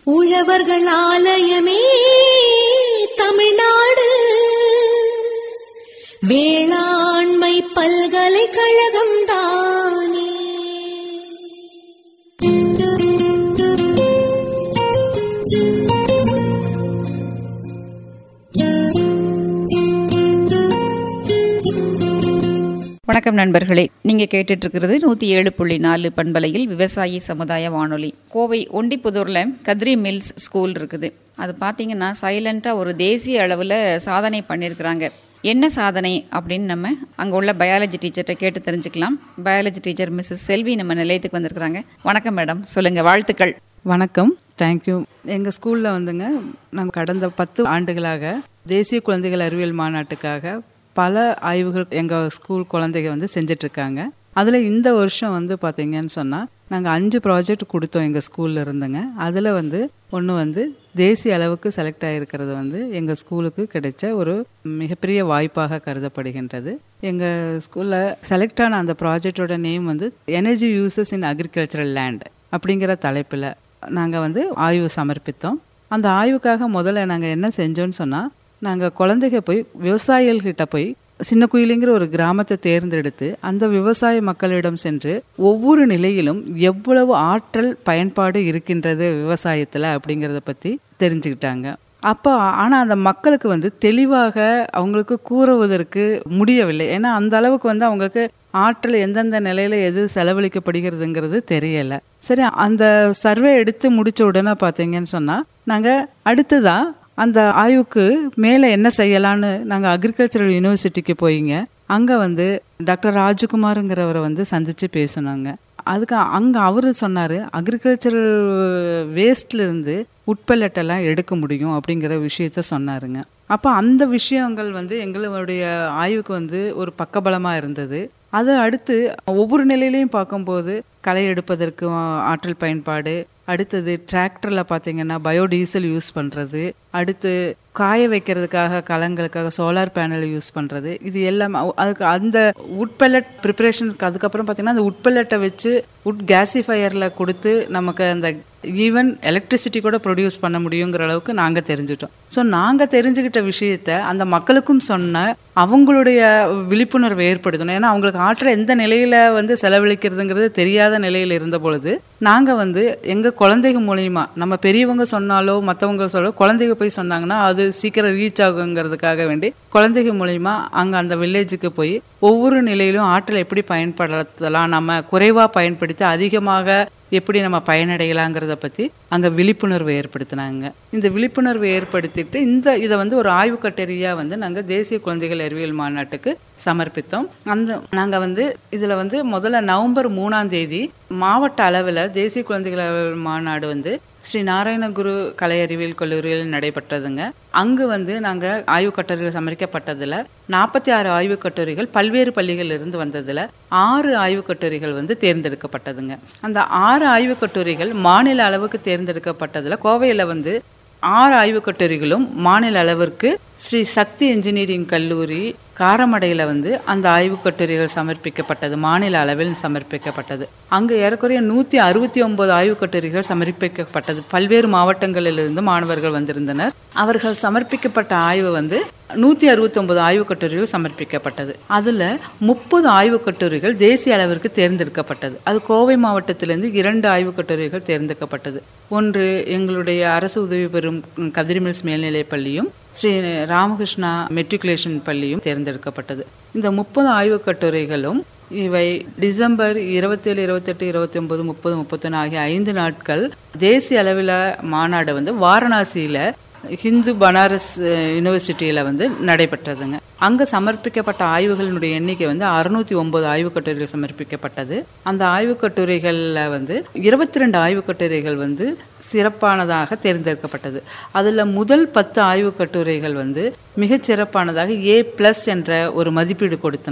உழவர்கள் ஆலயமே தமிழ்நாடு வேளாண்மை பல்கலைக்கழகம் தானே வணக்கம் நண்பர்களே நீங்க கேட்டுட்டு இருக்கிறது நூத்தி ஏழு புள்ளி நாலு பண்பலையில் விவசாயி சமுதாய வானொலி கோவை ஒண்டிப்புதூர்ல கத்ரி மில்ஸ் ஸ்கூல் இருக்குது அது பாத்தீங்கன்னா சைலண்டா ஒரு தேசிய அளவுல சாதனை பண்ணியிருக்கிறாங்க என்ன சாதனை அப்படின்னு நம்ம அங்க உள்ள பயாலஜி டீச்சர்கிட்ட கேட்டு தெரிஞ்சுக்கலாம் பயாலஜி டீச்சர் மிஸ்ஸஸ் செல்வி நம்ம நிலையத்துக்கு வந்திருக்கிறாங்க வணக்கம் மேடம் சொல்லுங்க வாழ்த்துக்கள் வணக்கம் தேங்க்யூ எங்கள் ஸ்கூலில் வந்துங்க நாங்கள் கடந்த பத்து ஆண்டுகளாக தேசிய குழந்தைகள் அறிவியல் மாநாட்டுக்காக பல ஆய்வுகள் எங்கள் ஸ்கூல் குழந்தைங்க வந்து செஞ்சிட்ருக்காங்க அதில் இந்த வருஷம் வந்து பார்த்தீங்கன்னு சொன்னால் நாங்கள் அஞ்சு ப்ராஜெக்ட் கொடுத்தோம் எங்கள் ஸ்கூலில் இருந்துங்க அதில் வந்து ஒன்று வந்து தேசிய அளவுக்கு செலக்ட் ஆகிருக்கிறது வந்து எங்கள் ஸ்கூலுக்கு கிடைச்ச ஒரு மிகப்பெரிய வாய்ப்பாக கருதப்படுகின்றது எங்கள் ஸ்கூலில் செலக்ட் ஆன அந்த ப்ராஜெக்டோட நேம் வந்து energy uses in agricultural land அப்படிங்கிற தலைப்பில் நாங்கள் வந்து ஆய்வு சமர்ப்பித்தோம் அந்த ஆய்வுக்காக முதல்ல நாங்கள் என்ன செஞ்சோன்னு சொன்னால் நாங்கள் குழந்தைங்க போய் விவசாயிகள்கிட்ட போய் சின்ன குயிலிங்கிற ஒரு கிராமத்தை தேர்ந்தெடுத்து அந்த விவசாய மக்களிடம் சென்று ஒவ்வொரு நிலையிலும் எவ்வளவு ஆற்றல் பயன்பாடு இருக்கின்றது விவசாயத்தில் அப்படிங்கிறத பற்றி தெரிஞ்சுக்கிட்டாங்க அப்போ ஆனால் அந்த மக்களுக்கு வந்து தெளிவாக அவங்களுக்கு கூறுவதற்கு முடியவில்லை ஏன்னா அந்த அளவுக்கு வந்து அவங்களுக்கு ஆற்றல் எந்தெந்த நிலையில எது செலவழிக்கப்படுகிறதுங்கிறது தெரியல சரி அந்த சர்வே எடுத்து முடிச்ச உடனே பார்த்தீங்கன்னு சொன்னால் நாங்கள் அடுத்ததா அந்த ஆய்வுக்கு மேலே என்ன செய்யலான்னு நாங்கள் அக்ரிகல்ச்சரல் யூனிவர்சிட்டிக்கு போயிங்க அங்கே வந்து டாக்டர் ராஜகுமாருங்கிறவரை வந்து சந்தித்து பேசினாங்க அதுக்கு அங்கே அவர் சொன்னார் அக்ரிகல்ச்சரல் வேஸ்ட்லேருந்து உட்பெல்லட்டெல்லாம் எடுக்க முடியும் அப்படிங்கிற விஷயத்த சொன்னாருங்க அப்போ அந்த விஷயங்கள் வந்து எங்களுடைய ஆய்வுக்கு வந்து ஒரு பக்கபலமாக இருந்தது அது அடுத்து ஒவ்வொரு நிலையிலையும் பார்க்கும்போது களை எடுப்பதற்கு ஆற்றல் பயன்பாடு அடுத்தது டிராக்டரில் பார்த்தீங்கன்னா பயோடீசல் யூஸ் பண்ணுறது அடுத்து காய வைக்கிறதுக்காக கலங்களுக்காக சோலார் பேனல் யூஸ் பண்ணுறது இது எல்லாமே அதுக்கு அந்த உட்பெல்லட் ப்ரிப்பரேஷனுக்கு அதுக்கப்புறம் பார்த்தீங்கன்னா அந்த உட்பெல்லட்டை வச்சு உட் கேசிஃபயரில் கொடுத்து நமக்கு அந்த ஈவன் எலக்ட்ரிசிட்டி கூட ப்ரொடியூஸ் பண்ண முடியுங்கிற அளவுக்கு நாங்கள் தெரிஞ்சுட்டோம் ஸோ நாங்கள் தெரிஞ்சுக்கிட்ட விஷயத்த அந்த மக்களுக்கும் சொன்ன அவங்களுடைய விழிப்புணர்வை ஏற்படுத்தணும் ஏன்னா அவங்களுக்கு ஆற்றல் எந்த நிலையில் வந்து செலவழிக்கிறதுங்கிறது தெரியாத நிலையில் இருந்த பொழுது நாங்கள் வந்து எங்கள் குழந்தைங்க மூலியமா நம்ம பெரியவங்க சொன்னாலோ மற்றவங்க சொல்ல குழந்தைங்க போய் சொன்னாங்கன்னா அது சீக்கிரம் ரீச் ஆகுங்கிறதுக்காக வேண்டி குழந்தைங்க மூலியமா அங்கே அந்த வில்லேஜுக்கு போய் ஒவ்வொரு நிலையிலும் ஆற்றல் எப்படி பயன்படுத்தலாம் நம்ம குறைவாக பயன்படுத்தி அதிகமாக எப்படி நம்ம பயனடையலாங்கிறத பற்றி அங்கே விழிப்புணர்வு ஏற்படுத்தினாங்க இந்த விழிப்புணர்வு ஏற்படுத்திட்டு இந்த இதை வந்து ஒரு ஆய்வு கட்டுரையாக வந்து நாங்கள் தேசிய குழந்தைகள் அறிவியல் மாநாட்டுக்கு சமர்ப்பித்தோம் அந்த நாங்கள் வந்து இதில் வந்து முதல்ல நவம்பர் மூணாம் தேதி மாவட்ட அளவில் தேசிய குழந்தைகள் அறிவியல் மாநாடு வந்து ஸ்ரீ நாராயணகுரு கலை அறிவியல் கல்லூரியில் நடைபெற்றதுங்க அங்கு வந்து நாங்கள் ஆய்வு கட்டுரைகள் சமர்ப்பிக்கப்பட்டதில் நாற்பத்தி ஆறு ஆய்வு கட்டுரைகள் பல்வேறு பள்ளிகள் இருந்து வந்ததில் ஆறு ஆய்வு கட்டுரைகள் வந்து தேர்ந்தெடுக்கப்பட்டதுங்க அந்த ஆறு ஆய்வு கட்டுரைகள் மாநில அளவுக்கு தேர்ந்தெடுக்கப்பட்டதில் கோவையில் வந்து ஆறு ஆய்வு கட்டுரைகளும் மாநில அளவிற்கு ஸ்ரீ சக்தி இன்ஜினியரிங் கல்லூரி காரமடையில் வந்து அந்த ஆய்வு கட்டுரைகள் சமர்ப்பிக்கப்பட்டது மாநில அளவில் சமர்ப்பிக்கப்பட்டது அங்கு ஏறக்குறைய நூற்றி அறுபத்தி ஒன்பது ஆய்வு கட்டுரைகள் சமர்ப்பிக்கப்பட்டது பல்வேறு மாவட்டங்களிலிருந்து மாணவர்கள் வந்திருந்தனர் அவர்கள் சமர்ப்பிக்கப்பட்ட ஆய்வு வந்து நூற்றி அறுபத்தொம்பது ஆய்வு கட்டுரைகள் சமர்ப்பிக்கப்பட்டது அதில் முப்பது ஆய்வு கட்டுரைகள் தேசிய அளவிற்கு தேர்ந்தெடுக்கப்பட்டது அது கோவை மாவட்டத்திலிருந்து இரண்டு ஆய்வு கட்டுரைகள் தேர்ந்தெடுக்கப்பட்டது ஒன்று எங்களுடைய அரசு உதவி பெறும் கதிரிமில்ஸ் மேல்நிலைப் பள்ளியும் ஸ்ரீ ராமகிருஷ்ணா மெட்ரிகுலேஷன் பள்ளியும் தேர்ந்தெடுக்கப்பட்டது இந்த முப்பது ஆய்வு கட்டுரைகளும் இவை டிசம்பர் இருபத்தேழு இருபத்தெட்டு இருபத்தி ஒன்பது முப்பது முப்பத்தொன்று ஆகிய ஐந்து நாட்கள் தேசிய அளவில் மாநாடு வந்து வாரணாசியில் ஹிந்து பனாரஸ் யூனிவர்சிட்டியில் வந்து நடைபெற்றதுங்க அங்கே சமர்ப்பிக்கப்பட்ட ஆய்வுகளினுடைய எண்ணிக்கை வந்து அறுநூத்தி ஒன்பது ஆய்வுக் கட்டுரைகள் சமர்ப்பிக்கப்பட்டது அந்த ஆய்வுக் கட்டுரைகளில் வந்து இருபத்தி ரெண்டு ஆய்வுக் கட்டுரைகள் வந்து சிறப்பானதாக தேர்ந்தெடுக்கப்பட்டது அதில் முதல் பத்து ஆய்வுக் கட்டுரைகள் வந்து மிகச் சிறப்பானதாக ஏ ப்ளஸ் என்ற ஒரு மதிப்பீடு கொடுத்தனர்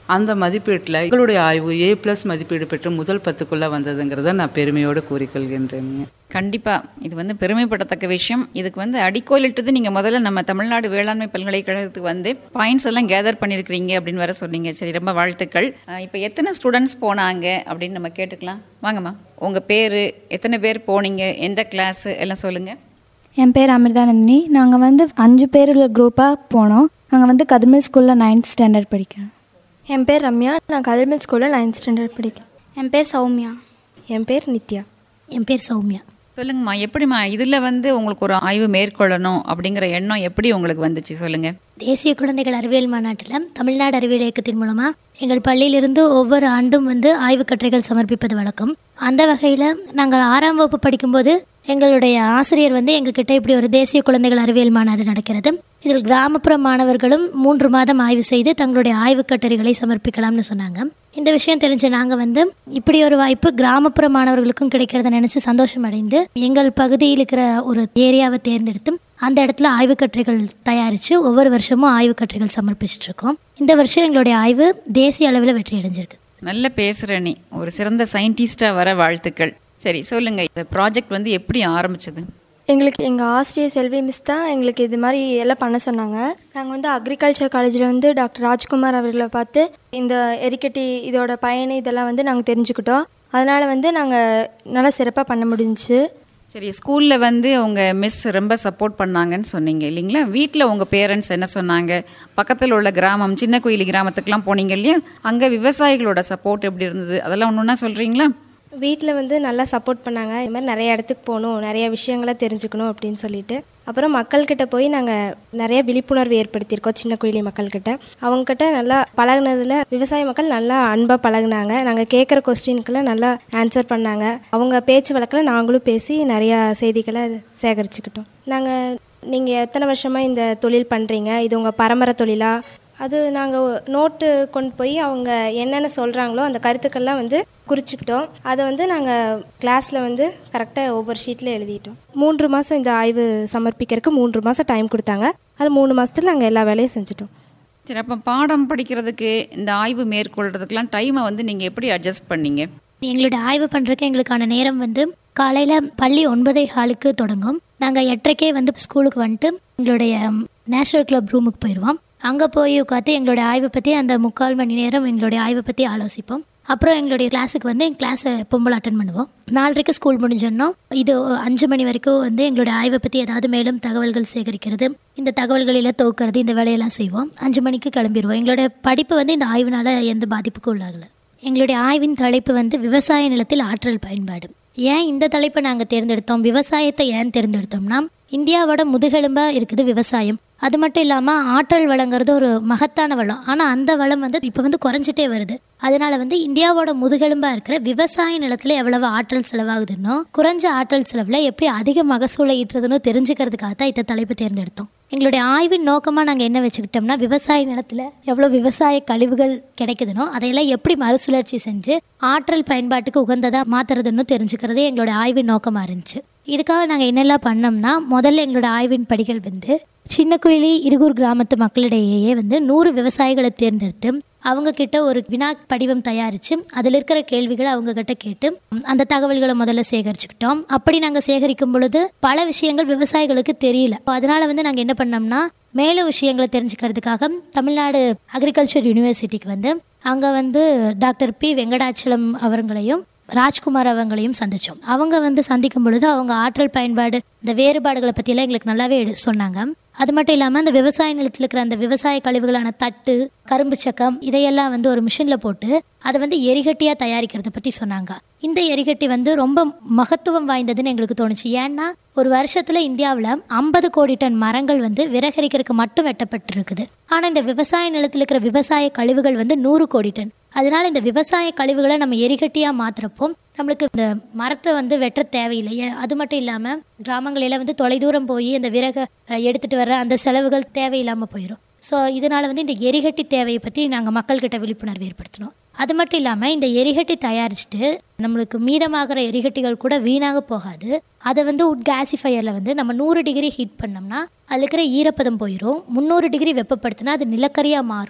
அந்த மதிப்பீட்டில் எங்களுடைய ஆய்வு ஏ ப்ளஸ் மதிப்பீடு பெற்று முதல் பத்துக்குள்ளே வந்ததுங்கிறத நான் பெருமையோடு கூறிக்கொள்கின்றேங்க கண்டிப்பா இது வந்து பெருமைப்படத்தக்க விஷயம் இதுக்கு வந்து அடிக்கோலிட்டது நீங்க முதல்ல நம்ம தமிழ்நாடு வேளாண்மை பல்கலைக்கழகத்துக்கு வந்து பாயிண்ட்ஸ் எல்லாம் கேதர் பண்ணியிருக்கிறீங்க அப்படின்னு வர சொன்னீங்க சரி ரொம்ப வாழ்த்துக்கள் அஹ் இப்போ எத்தனை ஸ்டூடெண்ட்ஸ் போனாங்க அப்படின்னு நம்ம கேட்டுக்கலாம் வாங்கம்மா உங்க பேரு எத்தனை பேர் போனீங்க எந்த கிளாஸ் எல்லாம் சொல்லுங்க என் பேர் அமிர்தானந்தினி நாங்கள் வந்து அஞ்சு பேர் குரூப்பாக போனோம் நாங்கள் வந்து கதிர்மில் ஸ்கூலில் நைன்த் ஸ்டாண்டர்ட் படிக்கிறேன் என் பேர் ரம்யா நான் கதிர்மில் ஸ்கூலில் நைன்த் ஸ்டாண்டர்ட் படிக்கிறேன் என் பேர் சௌமியா என் பேர் நித்யா என் பேர் சௌமியா சொல்லுங்கம்மா எப்படிம்மா இதுல வந்து உங்களுக்கு ஒரு ஆய்வு மேற்கொள்ளணும் அப்படிங்கிற எண்ணம் எப்படி உங்களுக்கு வந்துச்சு சொல்லுங்க தேசிய குழந்தைகள் அறிவியல் மாநாட்டில் தமிழ்நாடு அறிவியல் இயக்கத்தின் மூலமாக எங்கள் பள்ளியிலிருந்து ஒவ்வொரு ஆண்டும் வந்து ஆய்வுக் கட்டுரைகள் சமர்ப்பிப்பது வழக்கம் அந்த வகையில் நாங்கள் ஆறாம் வகுப்பு படிக்கும்போது எங்களுடைய ஆசிரியர் வந்து எங்ககிட்ட இப்படி ஒரு தேசிய குழந்தைகள் அறிவியல் மாநாடு நடக்கிறது இதில் கிராமப்புற மாணவர்களும் மூன்று மாதம் ஆய்வு செய்து தங்களுடைய ஆய்வுக் கட்டுரைகளை சமர்ப்பிக்கலாம்னு சொன்னாங்க இந்த விஷயம் தெரிஞ்ச நாங்கள் வந்து இப்படி ஒரு வாய்ப்பு கிராமப்புற மாணவர்களுக்கும் கிடைக்கிறத நினச்சி சந்தோஷம் அடைந்து எங்கள் பகுதியில் இருக்கிற ஒரு ஏரியாவை தேர்ந்தெடுத்து அந்த இடத்துல ஆய்வுக் கட்டுரைகள் தயாரித்து ஒவ்வொரு வருஷமும் ஆய்வுக் கட்டுரைகள் சமர்ப்பிச்சுட்டு இருக்கோம் இந்த வருஷம் எங்களுடைய ஆய்வு தேசிய அளவில் வெற்றி அடைஞ்சிருக்கு நல்ல பேசுற நீ ஒரு சிறந்த சயின்டிஸ்டா வர வாழ்த்துக்கள் சரி சொல்லுங்க இந்த ப்ராஜெக்ட் வந்து எப்படி ஆரம்பிச்சது எங்களுக்கு எங்கள் ஆசிரியர் செல்வி மிஸ் தான் எங்களுக்கு இது மாதிரி எல்லாம் பண்ண சொன்னாங்க நாங்கள் வந்து அக்ரிகல்ச்சர் காலேஜில் வந்து டாக்டர் ராஜ்குமார் அவர்களை பார்த்து இந்த எரிக்கட்டி இதோட பயணி இதெல்லாம் வந்து நாங்கள் தெரிஞ்சுக்கிட்டோம் அதனால் வந்து நாங்கள் நல்லா சிறப்பாக பண்ண முடிஞ்சுச்சு சரி ஸ்கூல்ல வந்து உங்க மிஸ் ரொம்ப சப்போர்ட் பண்ணாங்கன்னு சொன்னீங்க இல்லைங்களா வீட்டில் உங்க பேரண்ட்ஸ் என்ன சொன்னாங்க பக்கத்தில் உள்ள கிராமம் சின்ன கோயிலி கிராமத்துக்குலாம் போனீங்க இல்லையா அங்க விவசாயிகளோட சப்போர்ட் எப்படி இருந்தது அதெல்லாம் ஒன்று ஒன்றா சொல்றீங்களா வீட்டில் வந்து நல்லா சப்போர்ட் பண்ணாங்க இது மாதிரி நிறைய இடத்துக்கு போகணும் நிறைய விஷயங்களை தெரிஞ்சுக்கணும் அப்படின்னு சொல்லிட்டு அப்புறம் மக்கள்கிட்ட போய் நாங்கள் நிறைய விழிப்புணர்வு ஏற்படுத்தியிருக்கோம் சின்ன கோயிலி மக்கள்கிட்ட அவங்கக்கிட்ட நல்லா பழகுனதுல விவசாய மக்கள் நல்லா அன்பாக பழகுனாங்க நாங்கள் கேட்குற கொஸ்டினுக்கெல்லாம் நல்லா ஆன்சர் பண்ணாங்க அவங்க பேச்சு வழக்கில் நாங்களும் பேசி நிறையா செய்திகளை சேகரிச்சுக்கிட்டோம் நாங்கள் நீங்கள் எத்தனை வருஷமாக இந்த தொழில் பண்ணுறீங்க இது உங்கள் பரம்பரை தொழிலா அது நாங்கள் நோட்டு கொண்டு போய் அவங்க என்னென்ன சொல்கிறாங்களோ அந்த கருத்துக்கள்லாம் வந்து குறிச்சிக்கிட்டோம் அதை வந்து நாங்கள் கிளாஸில் வந்து கரெக்டாக ஒவ்வொரு ஷீட்டில் எழுதிட்டோம் மூன்று மாதம் இந்த ஆய்வு சமர்ப்பிக்கிறதுக்கு மூன்று மாதம் டைம் கொடுத்தாங்க அது மூணு மாதத்தில் நாங்கள் எல்லா வேலையும் செஞ்சுட்டோம் சரி அப்போ பாடம் படிக்கிறதுக்கு இந்த ஆய்வு மேற்கொள்றதுக்கெல்லாம் டைமை வந்து நீங்க எப்படி அட்ஜஸ்ட் பண்ணீங்க எங்களுடைய ஆய்வு பண்ணுறதுக்கு எங்களுக்கான நேரம் வந்து காலையில் பள்ளி ஒன்பதே காலுக்கு தொடங்கும் நாங்கள் எட்டரைக்கே வந்து ஸ்கூலுக்கு வந்துட்டு எங்களுடைய நேஷனல் கிளப் ரூமுக்கு போயிடுவோம் அங்கே போய் உட்காந்து எங்களுடைய ஆய்வை பற்றி அந்த முக்கால் மணி நேரம் எங்களுடைய ஆய்வை பற்றி ஆலோசிப்போம் அப்புறம் எங்களுடைய கிளாஸுக்கு வந்து எங்கள் கிளாஸை எப்போம்போல் அட்டன் பண்ணுவோம் நாலரைக்கு ஸ்கூல் முடிஞ்சோன்னா இது அஞ்சு மணி வரைக்கும் வந்து எங்களுடைய ஆய்வை பற்றி ஏதாவது மேலும் தகவல்கள் சேகரிக்கிறது இந்த தகவல்களில் தொகுக்கிறது இந்த வேலையெல்லாம் செய்வோம் அஞ்சு மணிக்கு கிளம்பிடுவோம் எங்களுடைய படிப்பு வந்து இந்த ஆய்வினால எந்த பாதிப்புக்கும் உள்ளாகலை எங்களுடைய ஆய்வின் தலைப்பு வந்து விவசாய நிலத்தில் ஆற்றல் பயன்பாடு ஏன் இந்த தலைப்பை நாங்கள் தேர்ந்தெடுத்தோம் விவசாயத்தை ஏன் தேர்ந்தெடுத்தோம்னா இந்தியாவோட முதுகெலும்பா இருக்குது விவசாயம் அது மட்டும் இல்லாமல் ஆற்றல் வளங்கிறது ஒரு மகத்தான வளம் ஆனால் அந்த வளம் வந்து இப்போ வந்து குறைஞ்சிட்டே வருது அதனால வந்து இந்தியாவோட முதுகெலும்பா இருக்கிற விவசாய நிலத்துல எவ்வளவு ஆற்றல் செலவாகுதுன்னோ குறைஞ்ச ஆற்றல் செலவில் எப்படி அதிக மகசூலை ஈட்டுறதுன்னு தெரிஞ்சுக்கிறதுக்காக தான் இந்த தலைப்பு தேர்ந்தெடுத்தோம் எங்களுடைய ஆய்வின் நோக்கமாக நாங்கள் என்ன வச்சுக்கிட்டோம்னா விவசாய நிலத்தில் எவ்வளோ விவசாய கழிவுகள் கிடைக்குதுனோ அதையெல்லாம் எப்படி மறுசுழற்சி செஞ்சு ஆற்றல் பயன்பாட்டுக்கு உகந்ததாக மாற்றுறதுன்னு தெரிஞ்சுக்கிறதே எங்களோட ஆய்வின் நோக்கமாக இருந்துச்சு இதுக்காக நாங்கள் என்னெல்லாம் பண்ணோம்னா முதல்ல எங்களோட ஆய்வின் படிகள் வந்து சின்ன குயிலி இருகூர் கிராமத்து மக்களிடையே வந்து நூறு விவசாயிகளை தேர்ந்தெடுத்து அவங்க கிட்ட ஒரு வினா படிவம் தயாரித்து அதில் இருக்கிற கேள்விகளை அவங்க கிட்ட கேட்டு அந்த தகவல்களை முதல்ல சேகரிச்சுக்கிட்டோம் அப்படி நாங்கள் சேகரிக்கும் பொழுது பல விஷயங்கள் விவசாயிகளுக்கு தெரியல அப்ப அதனால வந்து நாங்கள் என்ன பண்ணோம்னா மேலும் விஷயங்களை தெரிஞ்சுக்கிறதுக்காக தமிழ்நாடு அக்ரிகல்ச்சர் யூனிவர்சிட்டிக்கு வந்து அங்கே வந்து டாக்டர் பி வெங்கடாச்சலம் அவங்களையும் ராஜ்குமார் அவங்களையும் சந்திச்சோம் அவங்க வந்து சந்திக்கும் பொழுது அவங்க ஆற்றல் பயன்பாடு இந்த வேறுபாடுகளை பற்றியெல்லாம் எங்களுக்கு நல்லாவே எடு- சொன்னாங்க அது மட்டும் இல்லாமல் அந்த விவசாய நிலத்தில் இருக்கிற அந்த விவசாய கழிவுகளான தட்டு கரும்பு சக்கம் இதையெல்லாம் வந்து ஒரு மிஷினில் போட்டு அதை வந்து எரிகட்டியாக தயாரிக்கிறத பற்றி சொன்னாங்க இந்த எரிகட்டி வந்து ரொம்ப மகத்துவம் வாய்ந்ததுன்னு எங்களுக்கு தோணுச்சு ஏன்னா ஒரு வருஷத்துல இந்தியாவில் ஐம்பது கோடி டன் மரங்கள் வந்து விறகரிக்கிறதுக்கு மட்டும் வெட்டப்பட்டிருக்குது ஆனால் இந்த விவசாய நிலத்தில் இருக்கிற விவசாய கழிவுகள் வந்து நூறு கோடி டன் அதனால இந்த விவசாய கழிவுகளை நம்ம எரிகட்டியாக மாத்துறப்போ நம்மளுக்கு இந்த மரத்தை வந்து வெட்ட தேவையில்லை ஏன் அது மட்டும் இல்லாமல் கிராமங்களில வந்து தொலைதூரம் போய் அந்த விறகை அஹ், எடுத்துட்டு வர அந்த செலவுகள் தேவையில்லாமல் போயிடும் ஸோ இதனால வந்து இந்த எரிகட்டி தேவையை பற்றி நாங்கள் மக்கள்கிட்ட விழிப்புணர்வு ஏற்படுத்தினோம் அது மட்டும் இல்லாமல் இந்த எரிகட்டி தயாரிச்சுட்டு நம்மளுக்கு மீதமாகிற எரிகட்டிகள் கூட வீணாக போகாது அதை வந்து உட் கேசிஃபையரில் வந்து நம்ம நூறு டிகிரி ஹீட் பண்ணோம்னா அதில் இருக்கிற ஈரப்பதம் போயிடும் முந்நூறு டிகிரி வெப்பப்படுத்தினா அது நிலக்கரியாக மாறும்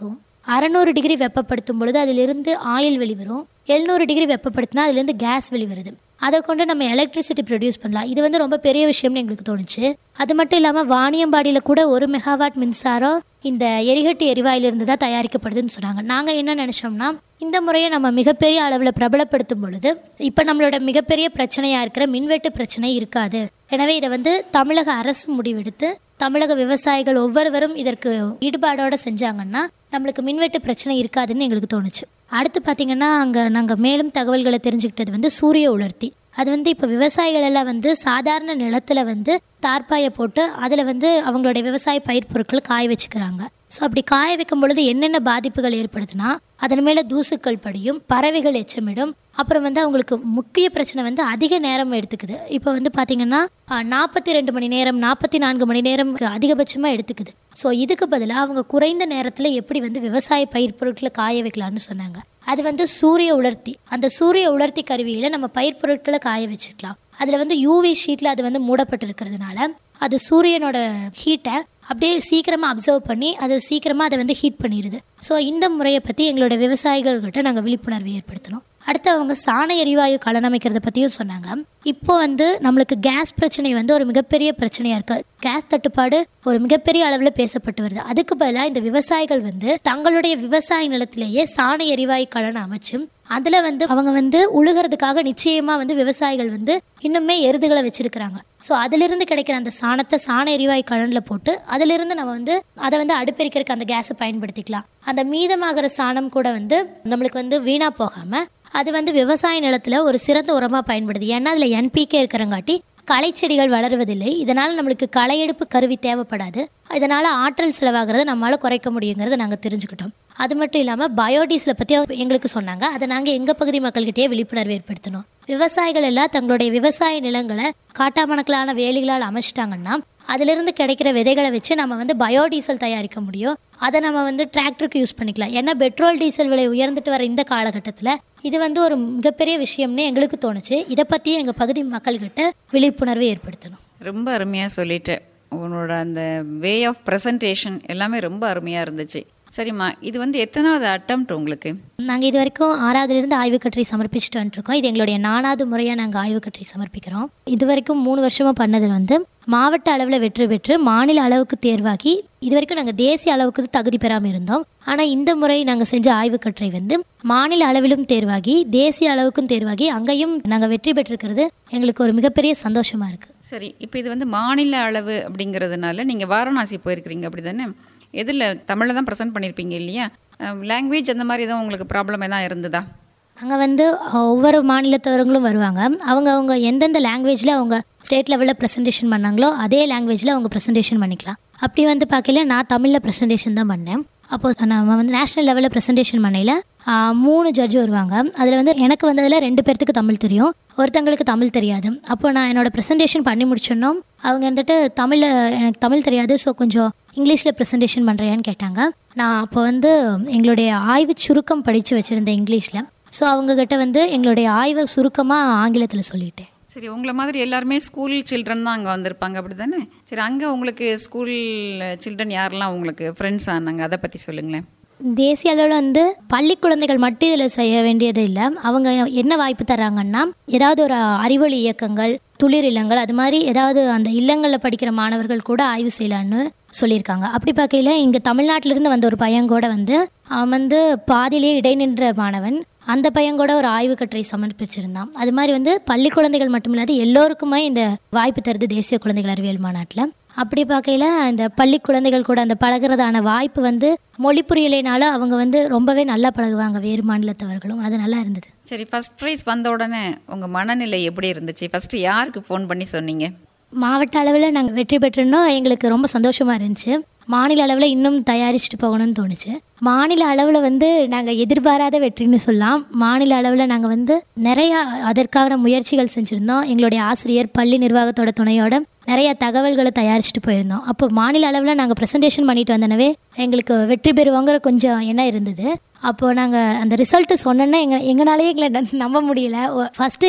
அறநூறு டிகிரி வெப்பப்படுத்தும் பொழுது அதிலிருந்து ஆயில் வெளிவரும் எழுநூறு டிகிரி வெப்பப்படுத்தினா அதுலேருந்து கேஸ் வெளிவருது அதை கொண்டு நம்ம எலக்ட்ரிசிட்டி ப்ரொடியூஸ் பண்ணலாம் இது வந்து ரொம்ப பெரிய விஷயம்னு எங்களுக்கு தோணுச்சு அது மட்டும் இல்லாமல் வாணியம்பாடியில் கூட ஒரு மெகாவாட் மின்சாரம் இந்த எரிகட்டி எரிவாயிலிருந்து தான் தயாரிக்கப்படுதுன்னு சொன்னாங்க நாங்கள் என்ன நினச்சோம்னா இந்த முறையை நம்ம மிகப்பெரிய அளவில் பிரபலப்படுத்தும் பொழுது இப்போ நம்மளோட மிகப்பெரிய பிரச்சனையாக இருக்கிற மின்வெட்டு பிரச்சனை இருக்காது எனவே இதை வந்து தமிழக அரசு முடிவெடுத்து தமிழக விவசாயிகள் ஒவ்வொருவரும் இதற்கு ஈடுபாடோட செஞ்சாங்கன்னா நம்மளுக்கு மின்வெட்டு பிரச்சனை இருக்காதுன்னு எங்களுக்கு தோணுச்சு அடுத்து பார்த்தீங்கன்னா அங்கே நாங்கள் மேலும் தகவல்களை தெரிஞ்சுக்கிட்டது வந்து சூரிய உலர்த்தி அது வந்து இப்போ விவசாயிகள் எல்லாம் வந்து சாதாரண நிலத்துல வந்து தார்ப்பாயை போட்டு அதில் வந்து அவங்களுடைய விவசாய பயிர் பொருட்கள் காய வச்சுக்கிறாங்க ஸோ அப்படி காய வைக்கும் பொழுது என்னென்ன பாதிப்புகள் ஏற்படுதுன்னா அதன் மேலே தூசுக்கள் படியும் பறவைகள் எச்சமிடும் அப்புறம் வந்து அவங்களுக்கு முக்கிய பிரச்சனை வந்து அதிக நேரம் எடுத்துக்குது இப்போ வந்து பார்த்தீங்கன்னா நாற்பத்தி ரெண்டு மணி நேரம் நாற்பத்தி நான்கு மணி நேரம் அதிகபட்சமாக எடுத்துக்குது ஸோ இதுக்கு பதிலாக அவங்க குறைந்த நேரத்தில் எப்படி வந்து விவசாய பயிர் பொருட்களை காய வைக்கலாம்னு சொன்னாங்க அது வந்து சூரிய உலர்த்தி அந்த சூரிய உலர்த்தி கருவியில் நம்ம பயிர் பொருட்களை காய வச்சுக்கலாம் அதில் வந்து யூவி ஷீட்டில் அது வந்து மூடப்பட்டிருக்கிறதுனால அது சூரியனோட ஹீட்டை அப்படியே சீக்கிரமாக அப்சர்வ் பண்ணி அது சீக்கிரமாக அதை வந்து ஹீட் பண்ணிடுது ஸோ இந்த முறையை பற்றி எங்களோட விவசாயிகள்கிட்ட நாங்கள் விழிப்புணர்வு ஏற்படுத்தினோம் அடுத்து அவங்க சாண எரிவாயு கலனமைக்கிறத பற்றியும் சொன்னாங்க இப்போ வந்து நம்மளுக்கு கேஸ் பிரச்சனை வந்து ஒரு மிகப்பெரிய பிரச்சனையாக இருக்கு கேஸ் தட்டுப்பாடு ஒரு மிகப்பெரிய அளவில் பேசப்பட்டு வருது அதுக்கு பதிலாக இந்த விவசாயிகள் வந்து தங்களுடைய விவசாய நிலத்திலேயே சாண எரிவாயு கலனை அமைச்சு அதில் வந்து அவங்க வந்து உழுகிறதுக்காக நிச்சயமாக வந்து விவசாயிகள் வந்து இன்னுமே எருதுகளை வச்சிருக்கிறாங்க ஸோ அதிலிருந்து கிடைக்கிற அந்த சாணத்தை சாண எரிவாயு கலனில் போட்டு அதிலிருந்து நம்ம வந்து அதை வந்து அடுப்பெரிக்கிறதுக்கு அந்த கேஸை பயன்படுத்திக்கலாம் அந்த மீதமாகிற சாணம் கூட வந்து நம்மளுக்கு வந்து வீணாக போகாமல் அது வந்து விவசாய நிலத்தில் ஒரு சிறந்த உரமாக பயன்படுது ஏன்னா அதில் என்பிகே இருக்கிறங்காட்டி களை செடிகள் வளருவதில்லை இதனால் நம்மளுக்கு களை எடுப்பு கருவி தேவைப்படாது இதனால் ஆற்றல் செலவாகிறத நம்மளால் குறைக்க முடியுங்கிறத நாங்கள் தெரிஞ்சுக்கிட்டோம் அது மட்டும் இல்லாமல் பயோடீசலை பற்றி எங்களுக்கு சொன்னாங்க அதை நாங்கள் எங்கள் பகுதி மக்கள்கிட்டயே விழிப்புணர்வு ஏற்படுத்தணும் விவசாயிகள் எல்லாம் தங்களுடைய விவசாய நிலங்களை காட்டாமணக்கலான வேலிகளால் அமைச்சிட்டாங்கன்னா அதிலிருந்து கிடைக்கிற விதைகளை வச்சு நம்ம வந்து பயோடீசல் தயாரிக்க முடியும் அதை நம்ம வந்து டிராக்டருக்கு யூஸ் பண்ணிக்கலாம் ஏன்னா பெட்ரோல் டீசல் விலை உயர்ந்துட்டு வர இந்த காலகட்டத்தில் இது வந்து ஒரு மிகப்பெரிய விஷயம்னு எங்களுக்கு தோணுச்சு இதை பற்றி எங்கள் பகுதி மக்கள்கிட்ட விழிப்புணர்வு ஏற்படுத்தணும் ரொம்ப அருமையாக சொல்லிட்டேன் உன்னோட அந்த வே ஆஃப் ப்ரெசன்டேஷன் எல்லாமே ரொம்ப அருமையாக இருந்துச்சு சரிம்மா இது வந்து எத்தனாவது அட்டம்ப்ட் உங்களுக்கு நாங்கள் இது வரைக்கும் ஆறாவதுலேருந்து ஆய்வுக் கட்டுரை சமர்ப்பிச்சுட்டு வந்துருக்கோம் இது எங்களுடைய நானாவது முறையாக நாங்கள் ஆய்வுக் கட்டுரை சமர்ப்பிக்கிறோம் இது வரைக்கும் மூணு வருஷமாக பண்ணது வந்து மாவட்ட அளவில் வெற்றி பெற்று மாநில அளவுக்கு தேர்வாகி இது வரைக்கும் நாங்கள் தேசிய அளவுக்கு தகுதி பெறாமல் இருந்தோம் ஆனால் இந்த முறை நாங்கள் செஞ்ச ஆய்வுக் கட்டுரை வந்து மாநில அளவிலும் தேர்வாகி தேசிய அளவுக்கும் தேர்வாகி அங்கேயும் நாங்கள் வெற்றி பெற்றிருக்கிறது எங்களுக்கு ஒரு மிகப்பெரிய சந்தோஷமாக இருக்குது சரி இப்போ இது வந்து மாநில அளவு அப்படிங்கிறதுனால நீங்கள் வாரணாசி போயிருக்கிறீங்க அப்படி தானே எதில் தமிழில் தான் ப்ரெசென்ட் பண்ணியிருப்பீங்க இல்லையா லாங்குவேஜ் அந்த மாதிரி எதுவும் உங்களுக்கு ப்ராப்ளம் எதாவது இருந்ததா அங்கே வந்து ஒவ்வொரு மாநிலத்தவர்களும் வருவாங்க அவங்க அவங்க எந்தெந்த லாங்குவேஜில் அவங்க ஸ்டேட் லெவலில் ப்ரெசன்டேஷன் பண்ணாங்களோ அதே லாங்குவேஜில் அவங்க ப்ரெசன்டேஷன் பண்ணிக்கலாம் அப்படி வந்து பார்க்கல நான் தமிழில் ப்ரெசன்டேஷன் தான் பண்ணேன் அப்போ நம்ம வந்து நேஷனல் லெவலில் ப்ரெசன்டேஷன் பண்ணையில் மூணு ஜட்ஜ் வருவாங்க அதில் வந்து எனக்கு வந்ததில் ரெண்டு பேர்த்துக்கு தமிழ் தெரியும் ஒருத்தங்களுக்கு தமிழ் தெரியாது அப்போ நான் என்னோட ப்ரெசன்டேஷன் பண்ணி முடிச்சோன்னோ அவங்க வந்துட்டு தமிழில் எனக்கு தமிழ் தெரியாது ஸோ கொஞ்சம் இங்கிலீஷில் ப்ரெசன்டேஷன் பண்ணுறியான்னு கேட்டாங்க நான் அப்போ வந்து எங்களுடைய ஆய்வு சுருக்கம் படித்து வச்சுருந்தேன் இங்கிலீஷில் ஸோ அவங்கக்கிட்ட வந்து எங்களுடைய ஆய்வை சுருக்கமாக ஆங்கிலத்தில் சொல்லிட்டேன் சரி உங்களை மாதிரி எல்லாருமே ஸ்கூல் சில்ட்ரன் தான் அங்கே வந்திருப்பாங்க அப்படி தானே சரி அங்கே உங்களுக்கு ஸ்கூல் சில்ட்ரன் யாரெல்லாம் உங்களுக்கு ஃப்ரெண்ட்ஸ் ஆனாங்க அதை பற்றி சொல்லுங்களேன் தேசிய அளவில் வந்து பள்ளி குழந்தைகள் மட்டும் இதில் செய்ய வேண்டியது இல்லை அவங்க என்ன வாய்ப்பு தராங்கன்னா ஏதாவது ஒரு அறிவொளி இயக்கங்கள் துளிர் இல்லங்கள் அது மாதிரி ஏதாவது அந்த இல்லங்களில் படிக்கிற மாணவர்கள் கூட ஆய்வு செய்யலான்னு சொல்லியிருக்காங்க அப்படி பார்க்கையில இங்கே தமிழ்நாட்டிலிருந்து வந்த ஒரு பையன் கூட வந்து அவன் வந்து பாதியிலே இடைநின்ற மாணவன் அந்த பையன் கூட ஒரு ஆய்வு கட்டுரை சமர்ப்பிச்சிருந்தான் அது மாதிரி வந்து பள்ளி குழந்தைகள் மட்டும் இல்லாது எல்லோருக்குமே இந்த வாய்ப்பு தருது தேசிய குழந்தைகள் அறிவியல் மாநாட்டில் அப்படி பார்க்கையில இந்த பள்ளி குழந்தைகள் கூட அந்த பழகிறதான வாய்ப்பு வந்து மொழி புரியலைனால அவங்க வந்து ரொம்பவே நல்லா பழகுவாங்க வேறு மாநிலத்தவர்களும் அது நல்லா இருந்தது சரி ஃபர்ஸ்ட் ப்ரைஸ் வந்த உடனே உங்கள் மனநிலை எப்படி இருந்துச்சு ஃபஸ்ட்டு யாருக்கு ஃபோன் பண்ணி சொன்னீங்க மாவட்ட அளவில் நாங்கள் வெற்றி பெற்றோன்னா எங்களுக்கு ரொம்ப சந்தோஷமாக இருந்துச்சு மாநில அளவில் இன்னும் தயாரிச்சுட்டு போகணும்னு தோணுச்சு மாநில அளவில் வந்து நாங்கள் எதிர்பாராத வெற்றின்னு சொல்லலாம் மாநில அளவில் நாங்கள் வந்து நிறையா அதற்கான முயற்சிகள் செஞ்சுருந்தோம் எங்களுடைய ஆசிரியர் பள்ளி நிர்வாகத்தோட துணையோட நிறைய தகவல்களை தயாரிச்சுட்டு போயிருந்தோம் அப்போ மாநில அளவில் நாங்கள் ப்ரெசன்டேஷன் பண்ணிட்டு வந்தனவே எங்களுக்கு வெற்றி பெறுவோங்கிற கொஞ்சம் எண்ணம் இருந்தது அப்போது நாங்கள் அந்த ரிசல்ட்டு சொன்னோன்னா எங்கள் எங்களாலேயே எங்களை நம்ப முடியல ஃபஸ்ட்டு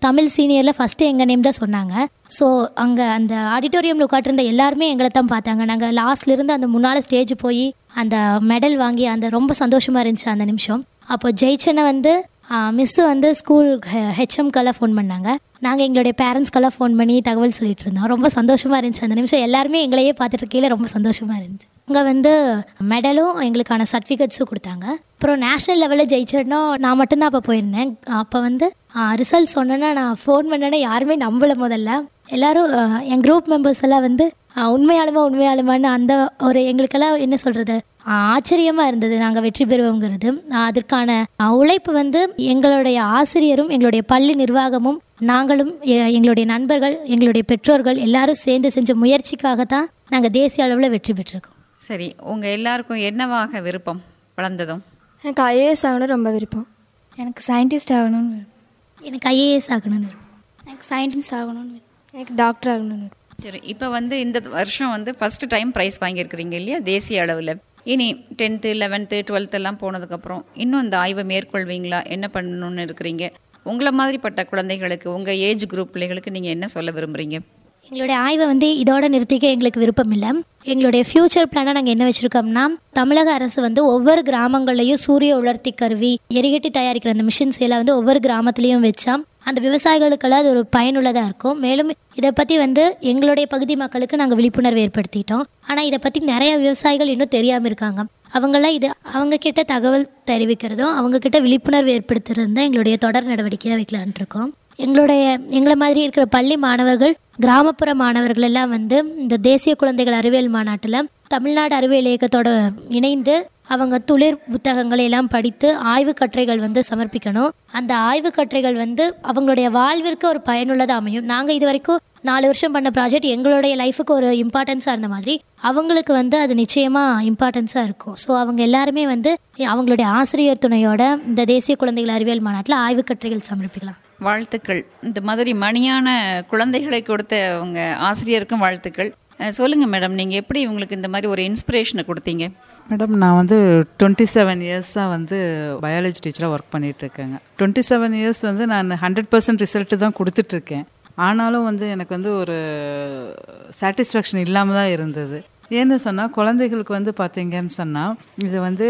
தமிழ் சீனியரில் ஃபஸ்ட்டு எங்கள் நேம் தான் சொன்னாங்க ஸோ அங்கே அந்த ஆடிட்டோரியமில் உட்காட்டிருந்த எல்லாருமே எங்களை தான் பார்த்தாங்க நாங்கள் லாஸ்ட்லேருந்து அந்த முன்னால் ஸ்டேஜ் போய் அந்த மெடல் வாங்கி அந்த ரொம்ப சந்தோஷமாக இருந்துச்சு அந்த நிமிஷம் அப்போ ஜெயிச்சனை வந்து மிஸ்ஸு வந்து ஸ்கூல் ஹெச்எம்க்கெல்லாம் ஃபோன் பண்ணாங்க நாங்கள் எங்களுடைய பேரண்ட்ஸ்க்கெல்லாம் ஃபோன் பண்ணி தகவல் சொல்லிட்டு இருந்தோம் ரொம்ப சந்தோஷமாக இருந்துச்சு அந்த நிமிஷம் எல்லாருமே எங்களையே பார்த்துட்டு இருக்கையில ரொம்ப சந்தோஷமாக இருந்துச்சு அங்கே வந்து மெடலும் எங்களுக்கான சர்டிஃபிகேட்ஸும் கொடுத்தாங்க அப்புறம் நேஷ்னல் லெவலில் ஜெயிச்சேன்னா நான் மட்டும்தான் அப்போ போயிருந்தேன் அப்போ வந்து ரிசல்ட் சொன்னேன்னா நான் ஃபோன் பண்ணேன்னா யாருமே நம்பலை முதல்ல எல்லாரும் ஆஹ், என் குரூப் மெம்பர்ஸ் எல்லாம் வந்து ஆஹ், உண்மையாலுமா உண்மையாலுமான்னு அந்த ஒரு எங்களுக்கெல்லாம் என்ன சொல்கிறது ஆச்சரியமாக இருந்தது நாங்கள் வெற்றி பெறுவோங்கிறது ஆஹ், அதற்கான ஆஹ், உழைப்பு வந்து எங்களுடைய ஆசிரியரும் எங்களுடைய பள்ளி நிர்வாகமும் நாங்களும் எ- எங்களுடைய நண்பர்கள் எங்களுடைய பெற்றோர்கள் எல்லாரும் சேர்ந்து செஞ்ச முயற்சிக்காக தான் நாங்கள் தேசிய அளவில் வெற்றி பெற்றிருக்கோம் சரி உங்க எல்லாருக்கும் என்னவாக விருப்பம் வளர்ந்ததும் எனக்கு ஐஏஎஸ் ஆகணும் ரொம்ப விருப்பம் எனக்கு சயின்டிஸ்ட் ஆகணும்னு விருப்பம். எனக்கு ஐஏஎஸ் ஆகணும்னு விருப்பம். எனக்கு சயின்டிஸ்ட் ஆகணும்னு விருப்பம். எனக்கு டாக்டர் ஆகணும்னு சரி இப்போ வந்து இந்த வருஷம் வந்து ஃபர்ஸ்ட் டைம் ப்ரைஸ் வாங்கியிருக்கிறீங்க இல்லையா தேசிய அளவில் இனி டென்த்து லெவன்த்து டுவெல்த் எல்லாம் போனதுக்கப்புறம் இன்னும் இந்த ஆய்வை மேற்கொள்வீங்களா என்ன பண்ணணும்னு இருக்கிறீங்க உங்களை மாதிரிப்பட்ட குழந்தைகளுக்கு உங்கள் ஏஜ் குரூப் பிள்ளைகளுக்கு நீங்கள் என்ன சொல்ல விரும்புகிறீங்க எங்களுடைய ஆய்வை வந்து இதோட நிறுத்திக்க எங்களுக்கு விருப்பம் இல்லை எங்களுடைய ஃபியூச்சர் பிளானாக நாங்கள் என்ன வச்சுருக்கோம்னா தமிழக அரசு வந்து ஒவ்வொரு கிராமங்கள்லையும் சூரிய உலர்த்தி கருவி எரிகட்டி தயாரிக்கிற அந்த மிஷின்ஸ் எல்லாம் வந்து ஒவ்வொரு கிராமத்துலேயும் வச்சா அந்த விவசாயிகளுக்கெல்லாம் அது ஒரு பயனுள்ளதாக இருக்கும் மேலும் இதை பற்றி வந்து எங்களுடைய பகுதி மக்களுக்கு நாங்கள் விழிப்புணர்வு ஏற்படுத்திட்டோம் ஆனால் இதை பற்றி நிறைய விவசாயிகள் இன்னும் தெரியாமல் இருக்காங்க அவங்களாம் இது அவங்க கிட்ட தகவல் தெரிவிக்கிறதும் அவங்க கிட்ட விழிப்புணர்வு ஏற்படுத்துறது தான் எங்களுடைய தொடர் நடவடிக்கையாக வைக்கலான் இருக்கோம் எங்களுடைய எங்களை மாதிரி இருக்கிற பள்ளி மாணவர்கள் கிராமப்புற மாணவர்கள் எல்லாம் வந்து இந்த தேசிய குழந்தைகள் அறிவியல் மாநாட்டில் தமிழ்நாடு அறிவியல் இயக்கத்தோட இணைந்து அவங்க துளிர் புத்தகங்களை எல்லாம் படித்து ஆய்வுக் கட்டுரைகள் வந்து சமர்ப்பிக்கணும் அந்த ஆய்வுக் கட்டுரைகள் வந்து அவங்களுடைய வாழ்விற்கு ஒரு பயனுள்ளதாக அமையும் நாங்கள் இது வரைக்கும் நாலு வருஷம் பண்ண ப்ராஜெக்ட் எங்களுடைய லைஃபுக்கு ஒரு இம்பார்ட்டன்ஸாக இருந்த மாதிரி அவங்களுக்கு வந்து அது நிச்சயமாக இம்பார்ட்டன்ஸாக இருக்கும் ஸோ அவங்க எல்லாருமே வந்து அவங்களுடைய ஆசிரியர் துணையோட இந்த தேசிய குழந்தைகள் அறிவியல் மாநாட்டில் ஆய்வுக் கட்டுரைகள் சமர்ப்பிக்கலாம் வாழ்த்துக்கள் இந்த மாதிரி மணியான குழந்தைகளை கொடுத்த உங்க ஆசிரியருக்கும் வாழ்த்துக்கள் அஹ், சொல்லுங்க மேடம் நீங்கள் எப்படி இவங்களுக்கு இந்த மாதிரி ஒரு இன்ஸ்பிரேஷனை கொடுத்தீங்க மேடம் நான் வந்து டுவெண்ட்டி செவன் இயர்ஸாக வந்து பயாலஜி டீச்சராக ஒர்க் பண்ணிட்டு இருக்கேங்க டுவெண்ட்டி செவன் இயர்ஸ் வந்து நான் ஹண்ட்ரட் பர்சன்ட் ரிசல்ட்டு தான் கொடுத்துட்ருக்கேன் ஆனாலும் வந்து எனக்கு வந்து ஒரு சாட்டிஸ்ஃபேக்ஷன் இல்லாமல் தான் இருந்தது ஏன்னு சொன்னால் குழந்தைகளுக்கு வந்து பார்த்தீங்கன்னு சொன்னால் இது வந்து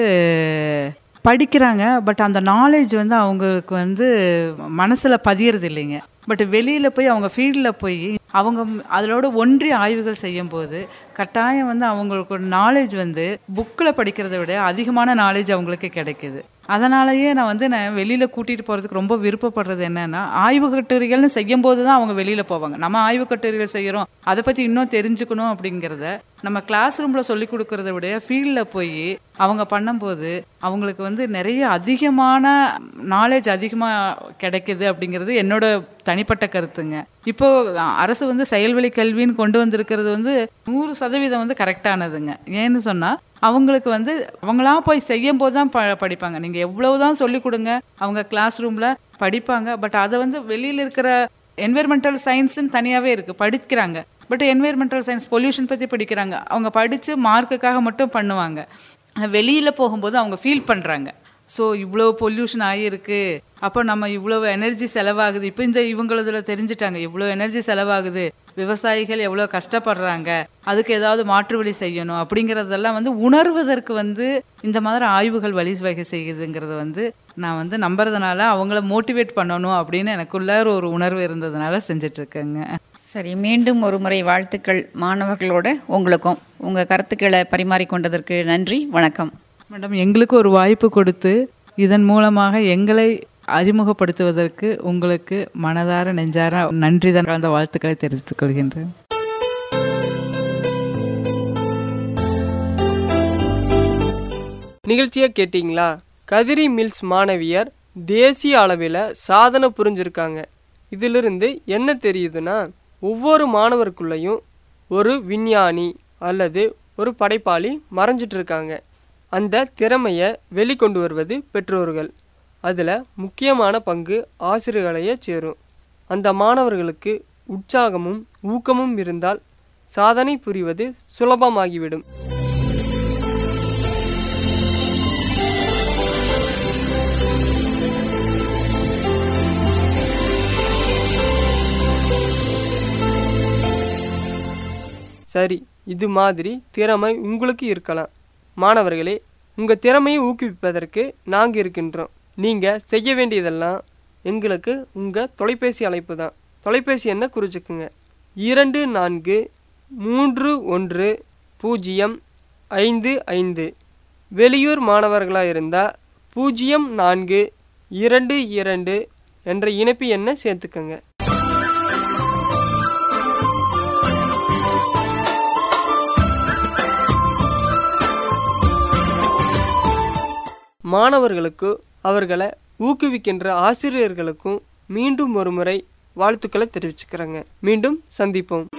படிக்கிறாங்க பட் அந்த நாலேஜ் வந்து அவங்களுக்கு வந்து மனசில் பதியறது இல்லைங்க பட் வெளியில் போய் அவங்க ஃபீல்டில் போய் அவங்க அதோட ஒன்றி ஆய்வுகள் செய்யும்போது கட்டாயம் வந்து அவங்களுக்கு நாலேஜ் வந்து புக்கில் படிக்கிறத விட அதிகமான நாலேஜ் அவங்களுக்கு கிடைக்குது அதனாலயே நான் வந்து நான் வெளியில் கூட்டிகிட்டு போகிறதுக்கு ரொம்ப விருப்பப்படுறது என்னன்னா ஆய்வு கட்டுரைகள்னு செய்யும்போது தான் அவங்க வெளியில் போவாங்க நம்ம ஆய்வு கட்டுரைகள் செய்கிறோம் அதை பற்றி இன்னும் தெரிஞ்சுக்கணும் அப்படிங்கிறத நம்ம கிளாஸ் ரூமில் சொல்லி கொடுக்கறத விட ஃபீல்டில் போய் அவங்க பண்ணும்போது அவங்களுக்கு வந்து நிறைய அதிகமான நாலேஜ் அதிகமாக கிடைக்குது அப்படிங்கிறது என்னோட தனிப்பட்ட கருத்துங்க இப்போ அரசு வந்து செயல்வழி கல்வின்னு கொண்டு வந்திருக்கிறது வந்து நூறு சதவீதம் வந்து கரெக்டானதுங்க ஏன்னு சொன்னால் அவங்களுக்கு வந்து அவங்களா போய் செய்யும் போது தான் ப படிப்பாங்க நீங்கள் எவ்வளவு தான் சொல்லிக் கொடுங்க அவங்க கிளாஸ் ரூமில் படிப்பாங்க பட் அதை வந்து வெளியில் இருக்கிற என்விரான்மெண்டல் சயின்ஸ்னு தனியாகவே இருக்குது படிக்கிறாங்க பட் என்விரான்மெண்டல் சயின்ஸ் பொல்யூஷன் பற்றி படிக்கிறாங்க அவங்க படித்து மார்க்குக்காக மட்டும் பண்ணுவாங்க வெளியில் போகும்போது அவங்க ஃபீல் பண்ணுறாங்க ஸோ இவ்வளோ பொல்யூஷன் ஆகியிருக்கு அப்போ நம்ம இவ்வளோ எனர்ஜி செலவாகுது இப்போ இந்த இவங்களதுல தெரிஞ்சுட்டாங்க இவ்வளோ எனர்ஜி செலவாகுது விவசாயிகள் எவ்வளோ கஷ்டப்படுறாங்க அதுக்கு ஏதாவது மாற்று வழி செய்யணும் அப்படிங்கிறதெல்லாம் வந்து உணர்வதற்கு வந்து இந்த மாதிரி ஆய்வுகள் வழிவகை செய்யுதுங்கிறது வந்து நான் வந்து நம்புறதுனால அவங்கள மோட்டிவேட் பண்ணணும் அப்படின்னு எனக்குள்ள ஒரு உணர்வு இருந்ததுனால செஞ்சுட்டு இருக்கேங்க சரி மீண்டும் ஒரு முறை வாழ்த்துக்கள் மாணவர்களோட உங்களுக்கும் உங்கள் கருத்துக்களை பரிமாறிக்கொண்டதற்கு நன்றி வணக்கம் மேடம் எங்களுக்கு ஒரு வாய்ப்பு கொடுத்து இதன் மூலமாக எங்களை அறிமுகப்படுத்துவதற்கு உங்களுக்கு மனதார நெஞ்சார நன்றி தான் கலந்த வாழ்த்துக்களை தெரிவித்துக் கொள்கின்றேன் நிகழ்ச்சியை கேட்டிங்களா கதிரி மில்ஸ் மாணவியர் தேசிய அளவில் சாதனை புரிஞ்சிருக்காங்க இதிலிருந்து என்ன தெரியுதுன்னா ஒவ்வொரு மாணவருக்குள்ளேயும் ஒரு விஞ்ஞானி அல்லது ஒரு படைப்பாளி மறைஞ்சிட்டு இருக்காங்க அந்த திறமையை வெளிக்கொண்டு வருவது பெற்றோர்கள் அதில் முக்கியமான பங்கு ஆசிரியர்களையே சேரும் அந்த மாணவர்களுக்கு உற்சாகமும் ஊக்கமும் இருந்தால் சாதனை புரிவது சுலபமாகிவிடும் சரி இது மாதிரி திறமை உங்களுக்கு இருக்கலாம் மாணவர்களே உங்கள் திறமையை ஊக்குவிப்பதற்கு நாங்கள் இருக்கின்றோம் நீங்கள் செய்ய வேண்டியதெல்லாம் எங்களுக்கு உங்கள் தொலைபேசி அழைப்பு தான் தொலைபேசி எண்ணை குறிச்சுக்குங்க இரண்டு நான்கு மூன்று ஒன்று பூஜ்ஜியம் ஐந்து ஐந்து வெளியூர் மாணவர்களாக இருந்தால் பூஜ்ஜியம் நான்கு இரண்டு இரண்டு என்ற இணைப்பு எண்ணை சேர்த்துக்கங்க மாணவர்களுக்கு அவர்களை ஊக்குவிக்கின்ற ஆசிரியர்களுக்கும் மீண்டும் ஒரு முறை வாழ்த்துக்களை தெரிவிச்சுக்கிறேங்க மீண்டும் சந்திப்போம்